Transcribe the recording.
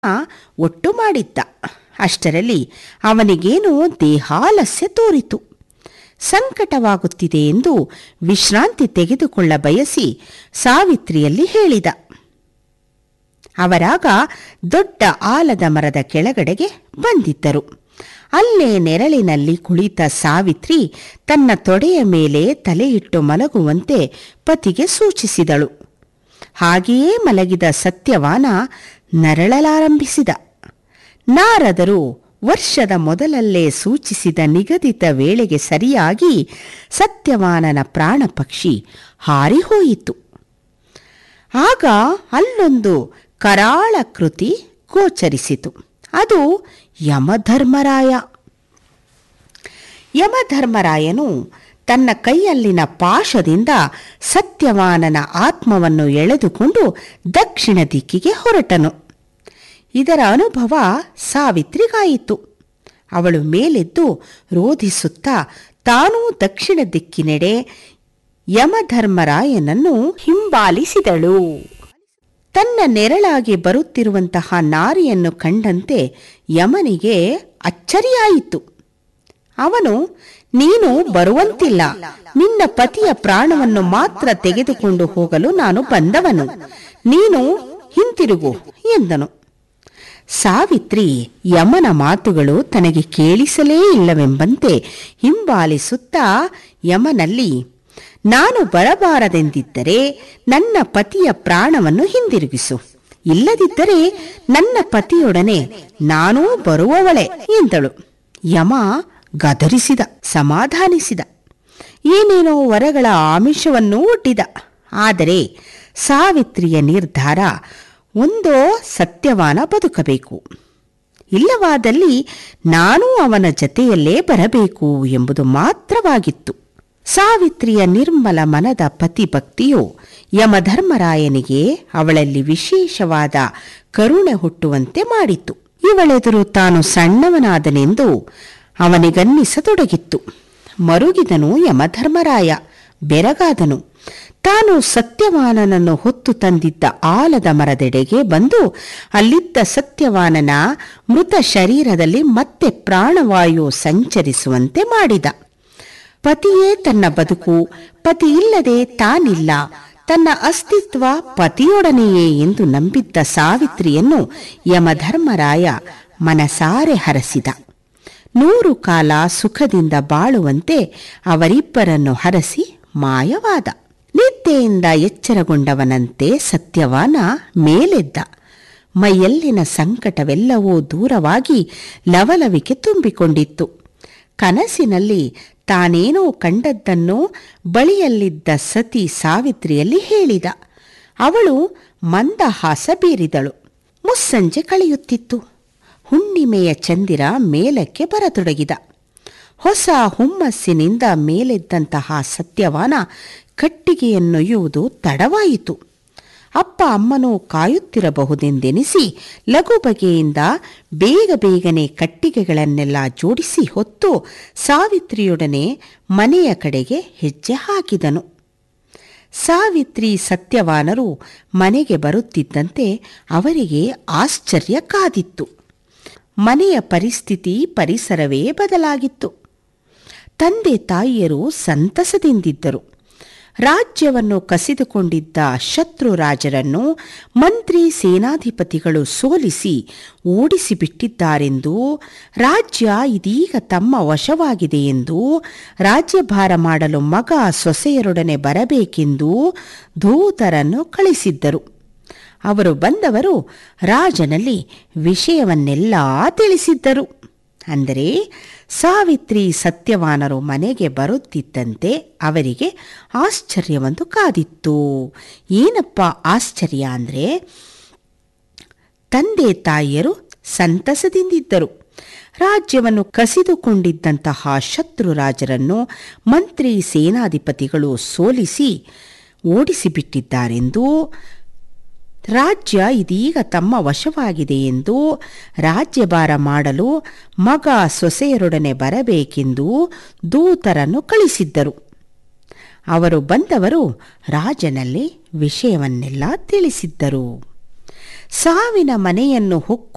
ಒಟ್ಟು ಮಾಡಿದ್ದ ಅಷ್ಟರಲ್ಲಿ ಅವನಿಗೇನೋ ದೇಹಾಲಸ್ಯ ತೋರಿತು ಸಂಕಟವಾಗುತ್ತಿದೆ ಎಂದು ವಿಶ್ರಾಂತಿ ತೆಗೆದುಕೊಳ್ಳ ಬಯಸಿ ಸಾವಿತ್ರಿಯಲ್ಲಿ ಹೇಳಿದ ಅವರಾಗ ದೊಡ್ಡ ಆಲದ ಮರದ ಕೆಳಗಡೆಗೆ ಬಂದಿದ್ದರು ಅಲ್ಲೇ ನೆರಳಿನಲ್ಲಿ ಕುಳಿತ ಸಾವಿತ್ರಿ ತನ್ನ ತೊಡೆಯ ಮೇಲೆ ತಲೆಯಿಟ್ಟು ಮಲಗುವಂತೆ ಪತಿಗೆ ಸೂಚಿಸಿದಳು ಹಾಗೆಯೇ ಮಲಗಿದ ಸತ್ಯವಾನ ನರಳಲಾರಂಭಿಸಿದ ನಾರದರು ವರ್ಷದ ಮೊದಲಲ್ಲೇ ಸೂಚಿಸಿದ ನಿಗದಿತ ವೇಳೆಗೆ ಸರಿಯಾಗಿ ಸತ್ಯವಾನನ ಪ್ರಾಣ ಪಕ್ಷಿ ಹಾರಿಹೋಯಿತು ಆಗ ಅಲ್ಲೊಂದು ಕರಾಳ ಕೃತಿ ಗೋಚರಿಸಿತು ಅದು ಯಮಧರ್ಮರಾಯ ಯಮಧರ್ಮರಾಯನು ತನ್ನ ಕೈಯಲ್ಲಿನ ಪಾಶದಿಂದ ಸತ್ಯವಾನನ ಆತ್ಮವನ್ನು ಎಳೆದುಕೊಂಡು ದಕ್ಷಿಣ ದಿಕ್ಕಿಗೆ ಹೊರಟನು ಇದರ ಅನುಭವ ಸಾವಿತ್ರಿಗಾಯಿತು ಅವಳು ಮೇಲೆದ್ದು ರೋಧಿಸುತ್ತಾ ತಾನೂ ದಕ್ಷಿಣ ದಿಕ್ಕಿನೆಡೆ ಯಮಧರ್ಮರಾಯನನ್ನು ಹಿಂಬಾಲಿಸಿದಳು ತನ್ನ ನೆರಳಾಗಿ ಬರುತ್ತಿರುವಂತಹ ನಾರಿಯನ್ನು ಕಂಡಂತೆ ಯಮನಿಗೆ ಅಚ್ಚರಿಯಾಯಿತು ಅವನು ನೀನು ಬರುವಂತಿಲ್ಲ ನಿನ್ನ ಪತಿಯ ಪ್ರಾಣವನ್ನು ಮಾತ್ರ ತೆಗೆದುಕೊಂಡು ಹೋಗಲು ನಾನು ಬಂದವನು ನೀನು ಹಿಂತಿರುಗು ಎಂದನು ಸಾವಿತ್ರಿ ಯಮನ ಮಾತುಗಳು ತನಗೆ ಕೇಳಿಸಲೇ ಇಲ್ಲವೆಂಬಂತೆ ಹಿಂಬಾಲಿಸುತ್ತಾ ಯಮನಲ್ಲಿ ನಾನು ಬರಬಾರದೆಂದಿದ್ದರೆ ನನ್ನ ಪತಿಯ ಪ್ರಾಣವನ್ನು ಹಿಂದಿರುಗಿಸು ಇಲ್ಲದಿದ್ದರೆ ನನ್ನ ಪತಿಯೊಡನೆ ನಾನೂ ಬರುವವಳೆ ಎಂದಳು ಯಮ ಗದರಿಸಿದ ಸಮಾಧಾನಿಸಿದ ಏನೇನೋ ವರಗಳ ಆಮಿಷವನ್ನೂ ಒಡ್ಡಿದ ಆದರೆ ಸಾವಿತ್ರಿಯ ನಿರ್ಧಾರ ಒಂದೋ ಸತ್ಯವಾನ ಬದುಕಬೇಕು ಇಲ್ಲವಾದಲ್ಲಿ ನಾನೂ ಅವನ ಜತೆಯಲ್ಲೇ ಬರಬೇಕು ಎಂಬುದು ಮಾತ್ರವಾಗಿತ್ತು ಸಾವಿತ್ರಿಯ ನಿರ್ಮಲ ಮನದ ಪತಿಭಕ್ತಿಯು ಯಮಧರ್ಮರಾಯನಿಗೆ ಅವಳಲ್ಲಿ ವಿಶೇಷವಾದ ಕರುಣೆ ಹುಟ್ಟುವಂತೆ ಮಾಡಿತು ಇವಳೆದುರು ತಾನು ಸಣ್ಣವನಾದನೆಂದು ಅವನಿಗನ್ನಿಸತೊಡಗಿತ್ತು ಮರುಗಿದನು ಯಮಧರ್ಮರಾಯ ಬೆರಗಾದನು ತಾನು ಸತ್ಯವಾನನನ್ನು ಹೊತ್ತು ತಂದಿದ್ದ ಆಲದ ಮರದೆಡೆಗೆ ಬಂದು ಅಲ್ಲಿದ್ದ ಸತ್ಯವಾನನ ಮೃತ ಶರೀರದಲ್ಲಿ ಮತ್ತೆ ಪ್ರಾಣವಾಯು ಸಂಚರಿಸುವಂತೆ ಮಾಡಿದ ಪತಿಯೇ ತನ್ನ ಬದುಕು ಪತಿ ಇಲ್ಲದೆ ತಾನಿಲ್ಲ ತನ್ನ ಅಸ್ತಿತ್ವ ಪತಿಯೊಡನೆಯೇ ಎಂದು ನಂಬಿದ್ದ ಸಾವಿತ್ರಿಯನ್ನು ಯಮಧರ್ಮರಾಯ ಮನಸಾರೆ ಹರಸಿದ ನೂರು ಕಾಲ ಸುಖದಿಂದ ಬಾಳುವಂತೆ ಅವರಿಬ್ಬರನ್ನು ಹರಸಿ ಮಾಯವಾದ ನಿದ್ದೆಯಿಂದ ಎಚ್ಚರಗೊಂಡವನಂತೆ ಸತ್ಯವಾನ ಮೇಲೆದ್ದ ಮೈಯಲ್ಲಿನ ಸಂಕಟವೆಲ್ಲವೂ ದೂರವಾಗಿ ಲವಲವಿಕೆ ತುಂಬಿಕೊಂಡಿತ್ತು ಕನಸಿನಲ್ಲಿ ತಾನೇನೋ ಕಂಡದ್ದನ್ನು ಬಳಿಯಲ್ಲಿದ್ದ ಸತಿ ಸಾವಿತ್ರಿಯಲ್ಲಿ ಹೇಳಿದ ಅವಳು ಮಂದಹಾಸ ಬೀರಿದಳು ಮುಸ್ಸಂಜೆ ಕಳೆಯುತ್ತಿತ್ತು ಹುಣ್ಣಿಮೆಯ ಚಂದಿರ ಮೇಲಕ್ಕೆ ಬರತೊಡಗಿದ ಹೊಸ ಹುಮ್ಮಸ್ಸಿನಿಂದ ಮೇಲೆದ್ದಂತಹ ಸತ್ಯವಾನ ಕಟ್ಟಿಗೆಯನ್ನೊಯ್ಯುವುದು ತಡವಾಯಿತು ಅಪ್ಪ ಅಮ್ಮನೂ ಕಾಯುತ್ತಿರಬಹುದೆಂದೆನಿಸಿ ಲಘು ಬಗೆಯಿಂದ ಬೇಗ ಬೇಗನೆ ಕಟ್ಟಿಗೆಗಳನ್ನೆಲ್ಲ ಜೋಡಿಸಿ ಹೊತ್ತು ಸಾವಿತ್ರಿಯೊಡನೆ ಮನೆಯ ಕಡೆಗೆ ಹೆಜ್ಜೆ ಹಾಕಿದನು ಸಾವಿತ್ರಿ ಸತ್ಯವಾನರು ಮನೆಗೆ ಬರುತ್ತಿದ್ದಂತೆ ಅವರಿಗೆ ಆಶ್ಚರ್ಯ ಕಾದಿತ್ತು ಮನೆಯ ಪರಿಸ್ಥಿತಿ ಪರಿಸರವೇ ಬದಲಾಗಿತ್ತು ತಂದೆ ತಾಯಿಯರು ಸಂತಸದಿಂದಿದ್ದರು ರಾಜ್ಯವನ್ನು ಕಸಿದುಕೊಂಡಿದ್ದ ಶತ್ರು ರಾಜರನ್ನು ಮಂತ್ರಿ ಸೇನಾಧಿಪತಿಗಳು ಸೋಲಿಸಿ ಓಡಿಸಿಬಿಟ್ಟಿದ್ದಾರೆಂದು ರಾಜ್ಯ ಇದೀಗ ತಮ್ಮ ವಶವಾಗಿದೆ ಎಂದು ರಾಜ್ಯಭಾರ ಮಾಡಲು ಮಗ ಸೊಸೆಯರೊಡನೆ ಬರಬೇಕೆಂದು ದೂತರನ್ನು ಕಳಿಸಿದ್ದರು ಅವರು ಬಂದವರು ರಾಜನಲ್ಲಿ ವಿಷಯವನ್ನೆಲ್ಲ ತಿಳಿಸಿದ್ದರು ಅಂದರೆ ಸಾವಿತ್ರಿ ಸತ್ಯವಾನರು ಮನೆಗೆ ಬರುತ್ತಿದ್ದಂತೆ ಅವರಿಗೆ ಆಶ್ಚರ್ಯವೊಂದು ಕಾದಿತ್ತು ಏನಪ್ಪ ಆಶ್ಚರ್ಯ ಅಂದರೆ ತಂದೆ ತಾಯಿಯರು ಸಂತಸದಿಂದಿದ್ದರು ರಾಜ್ಯವನ್ನು ಕಸಿದುಕೊಂಡಿದ್ದಂತಹ ಶತ್ರು ರಾಜರನ್ನು ಮಂತ್ರಿ ಸೇನಾಧಿಪತಿಗಳು ಸೋಲಿಸಿ ಓಡಿಸಿಬಿಟ್ಟಿದ್ದಾರೆಂದು ರಾಜ್ಯ ಇದೀಗ ತಮ್ಮ ವಶವಾಗಿದೆ ಎಂದು ರಾಜ್ಯಭಾರ ಮಾಡಲು ಮಗ ಸೊಸೆಯರೊಡನೆ ಬರಬೇಕೆಂದು ದೂತರನ್ನು ಕಳಿಸಿದ್ದರು ಅವರು ಬಂದವರು ರಾಜನಲ್ಲಿ ವಿಷಯವನ್ನೆಲ್ಲ ತಿಳಿಸಿದ್ದರು ಸಾವಿನ ಮನೆಯನ್ನು ಹೊಕ್ಕು